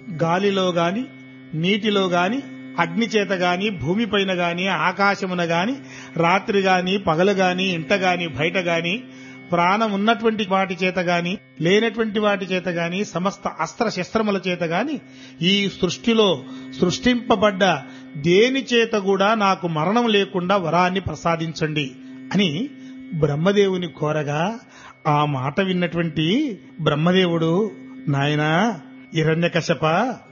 గాలిలో గాని నీటిలో గాని అగ్ని చేత గాని భూమిపైన గాని ఆకాశమున గాని రాత్రి గాని పగలు గాని ఇంట గాని బయట గాని ప్రాణం ఉన్నటువంటి వాటి చేత గాని లేనటువంటి వాటి చేత గాని సమస్త అస్త్ర శస్త్రముల చేత గాని ఈ సృష్టిలో సృష్టింపబడ్డ దేని చేత కూడా నాకు మరణం లేకుండా వరాన్ని ప్రసాదించండి అని బ్రహ్మదేవుని కోరగా ఆ మాట విన్నటువంటి బ్రహ్మదేవుడు నాయనా హిరణ్యకశప